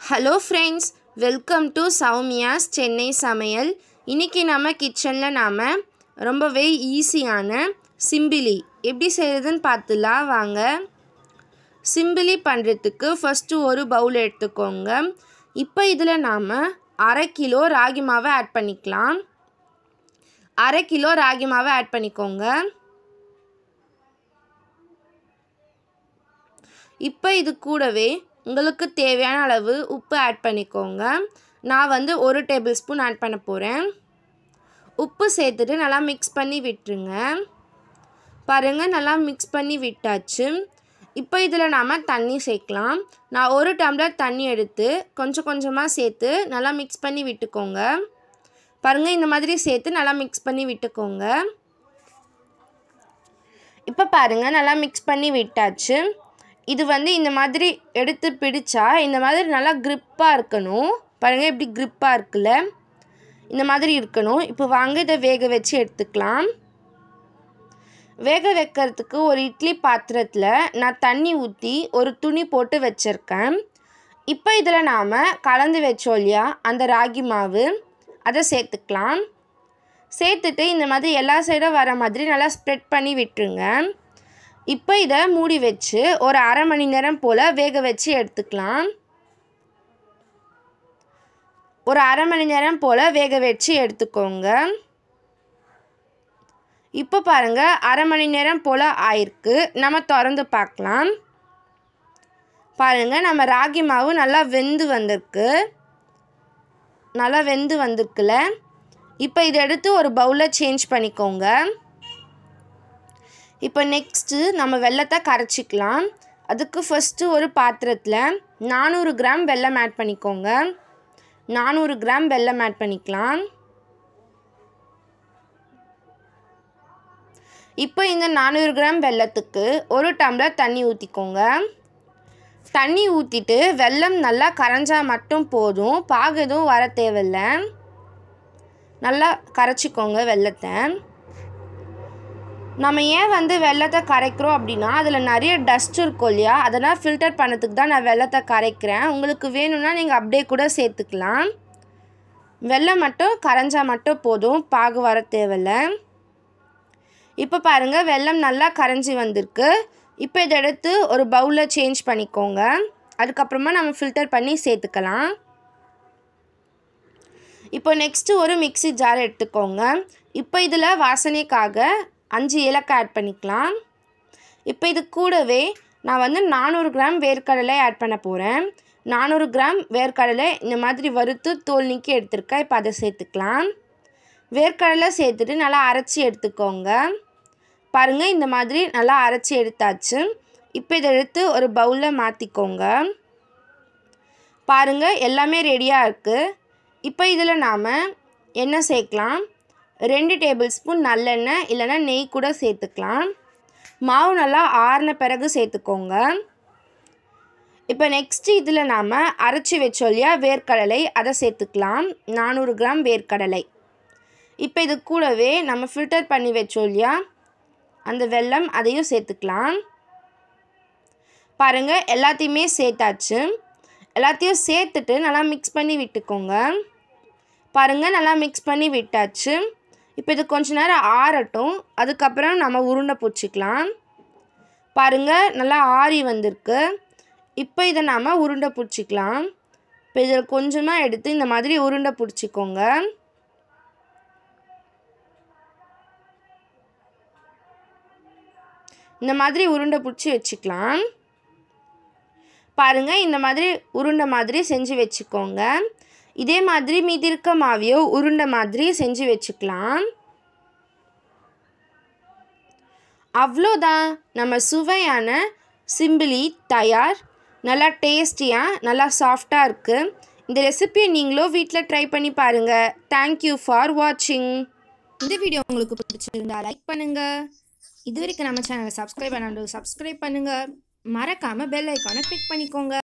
hello friends welcome to சௌமியாஸ் சென்னை சமையல் இன்றைக்கி நம்ம கிச்சனில் நாம் ரொம்பவே ஈஸியான சிம்பிலி எப்படி செய்கிறதுன்னு பார்த்துலாம் வாங்க சிம்பிலி பண்ணுறதுக்கு ஃபஸ்ட்டு ஒரு பவுல் எடுத்துக்கோங்க இப்போ இதில் நாம் அரை கிலோ ராகி மாவை ஆட் பண்ணிக்கலாம் அரை கிலோ ராகி மாவை ஆட் பண்ணிக்கோங்க இப்போ இது கூடவே உங்களுக்கு தேவையான அளவு உப்பு ஆட் பண்ணிக்கோங்க நான் வந்து ஒரு டேபிள் ஸ்பூன் ஆட் பண்ண போகிறேன் உப்பு சேர்த்துட்டு நல்லா மிக்ஸ் பண்ணி விட்டுருங்க பாருங்கள் நல்லா மிக்ஸ் பண்ணி விட்டாச்சு இப்போ இதில் நாம் தண்ணி சேர்க்கலாம் நான் ஒரு டம்ளர் தண்ணி எடுத்து கொஞ்சம் கொஞ்சமாக சேர்த்து நல்லா மிக்ஸ் பண்ணி விட்டுக்கோங்க பாருங்கள் இந்த மாதிரி சேர்த்து நல்லா மிக்ஸ் பண்ணி விட்டுக்கோங்க இப்போ பாருங்கள் நல்லா மிக்ஸ் பண்ணி விட்டாச்சு இது வந்து இந்த மாதிரி எடுத்து பிடிச்சா இந்த மாதிரி நல்லா க்ரிப்பாக இருக்கணும் பாருங்கள் இப்படி க்ரிப்பாக இருக்குல்ல இந்த மாதிரி இருக்கணும் இப்போ வாங்க இதை வேக வச்சு எடுத்துக்கலாம் வேக வைக்கிறதுக்கு ஒரு இட்லி பாத்திரத்தில் நான் தண்ணி ஊற்றி ஒரு துணி போட்டு வச்சுருக்கேன் இப்போ இதில் நாம் கலந்து வச்சோம் இல்லையா அந்த ராகி மாவு அதை சேர்த்துக்கலாம் சேர்த்துட்டு இந்த மாதிரி எல்லா சைடும் வர மாதிரி நல்லா ஸ்ப்ரெட் பண்ணி விட்டுருங்க இப்போ இதை மூடி வச்சு ஒரு அரை மணி நேரம் போல் வேக வச்சு எடுத்துக்கலாம் ஒரு அரை மணி நேரம் போல் வேக வச்சு எடுத்துக்கோங்க இப்போ பாருங்கள் அரை மணி நேரம் போல் ஆயிருக்கு நம்ம திறந்து பார்க்கலாம் பாருங்கள் நம்ம ராகி மாவு நல்லா வெந்து வந்திருக்கு நல்லா வெந்து வந்திருக்குல்ல இப்போ இதை எடுத்து ஒரு பவுலில் சேஞ்ச் பண்ணிக்கோங்க இப்போ நெக்ஸ்ட்டு நம்ம வெள்ளத்தை கரைச்சிக்கலாம் அதுக்கு ஃபஸ்ட்டு ஒரு பாத்திரத்தில் நானூறு கிராம் வெல்லம் ஆட் பண்ணிக்கோங்க நானூறு கிராம் வெல்லம் ஆட் பண்ணிக்கலாம் இப்போ இந்த நானூறு கிராம் வெல்லத்துக்கு ஒரு டம்ளர் தண்ணி ஊற்றிக்கோங்க தண்ணி ஊற்றிட்டு வெல்லம் நல்லா கரைஞ்சால் மட்டும் போதும் பாகு எதுவும் வர தேவையில்லை நல்லா கரைச்சிக்கோங்க வெல்லத்தை நம்ம ஏன் வந்து வெள்ளத்தை கரைக்கிறோம் அப்படின்னா அதில் நிறைய டஸ்ட் இருக்கும் இல்லையா அதெல்லாம் ஃபில்டர் பண்ணதுக்கு தான் நான் வெள்ளத்தை கரைக்கிறேன் உங்களுக்கு வேணும்னா நீங்கள் அப்படியே கூட சேர்த்துக்கலாம் வெள்ளம் மட்டும் கரைஞ்சால் மட்டும் போதும் பாகு வர தேவையில்ல இப்போ பாருங்கள் வெள்ளம் நல்லா கரைஞ்சி வந்திருக்கு இப்போ இதை எடுத்து ஒரு பவுலில் சேஞ்ச் பண்ணிக்கோங்க அதுக்கப்புறமா நம்ம ஃபில்டர் பண்ணி சேர்த்துக்கலாம் இப்போ நெக்ஸ்ட்டு ஒரு மிக்சி ஜார் எடுத்துக்கோங்க இப்போ இதில் வாசனைக்காக அஞ்சு ஏலக்காய் ஆட் பண்ணிக்கலாம் இப்போ இது கூடவே நான் வந்து நானூறு கிராம் வேர்க்கடலை ஆட் பண்ண போகிறேன் நானூறு கிராம் வேர்க்கடலை இந்த மாதிரி வறுத்து தோல் நீக்கி எடுத்துருக்கேன் இப்போ அதை சேர்த்துக்கலாம் வேர்க்கடலை சேர்த்துட்டு நல்லா அரைச்சி எடுத்துக்கோங்க பாருங்கள் இந்த மாதிரி நல்லா அரைச்சி எடுத்தாச்சு இப்போ இதை எடுத்து ஒரு பவுலில் மாற்றிக்கோங்க பாருங்கள் எல்லாமே ரெடியாக இருக்குது இப்போ இதில் நாம் எண்ணெய் சேர்க்கலாம் ரெண்டு டேபிள் ஸ்பூன் நல்லெண்ணெய் இல்லைனா நெய் கூட சேர்த்துக்கலாம் மாவு நல்லா ஆறின பிறகு சேர்த்துக்கோங்க இப்போ நெக்ஸ்ட்டு இதில் நாம் அரைச்சி வச்சோம் இல்லையா வேர்க்கடலை அதை சேர்த்துக்கலாம் நானூறு கிராம் வேர்க்கடலை இப்போ இது கூடவே நம்ம ஃபில்டர் பண்ணி வச்சோம் இல்லையா அந்த வெல்லம் அதையும் சேர்த்துக்கலாம் பாருங்கள் எல்லாத்தையுமே சேர்த்தாச்சு எல்லாத்தையும் சேர்த்துட்டு நல்லா மிக்ஸ் பண்ணி விட்டுக்கோங்க பாருங்கள் நல்லா மிக்ஸ் பண்ணி விட்டாச்சு இப்போ இது கொஞ்ச நேரம் ஆறட்டும் அதுக்கப்புறம் நம்ம உருண்டை பிடிச்சிக்கலாம் பாருங்கள் நல்லா ஆறி வந்திருக்கு இப்போ இதை நாம் உருண்டை பிடிச்சிக்கலாம் இப்போ இதில் கொஞ்சமாக எடுத்து இந்த மாதிரி உருண்டை பிடிச்சிக்கோங்க இந்த மாதிரி உருண்டை பிடிச்சி வச்சுக்கலாம் பாருங்கள் இந்த மாதிரி உருண்டை மாதிரி செஞ்சு வச்சுக்கோங்க இதே மாதிரி மீதி இருக்க மாவையோ உருண்டை மாதிரி செஞ்சு வச்சுக்கலாம் அவ்வளோதான் நம்ம சுவையான சிம்பிளி தயார் நல்லா டேஸ்டியாக நல்லா சாஃப்டாக இருக்குது இந்த ரெசிபியை நீங்களும் வீட்டில் ட்ரை பண்ணி பாருங்கள் தேங்க்யூ ஃபார் வாட்சிங் இந்த வீடியோ உங்களுக்கு பிடிச்சிருந்தா லைக் பண்ணுங்க இது வரைக்கும் நம்ம சேனலை சப்ஸ்கிரைப் பண்ணாலும் சப்ஸ்கிரைப் பண்ணுங்க மறக்காம பெல் ஐக்கானை கிளிக் பண்ணிக்கோங்க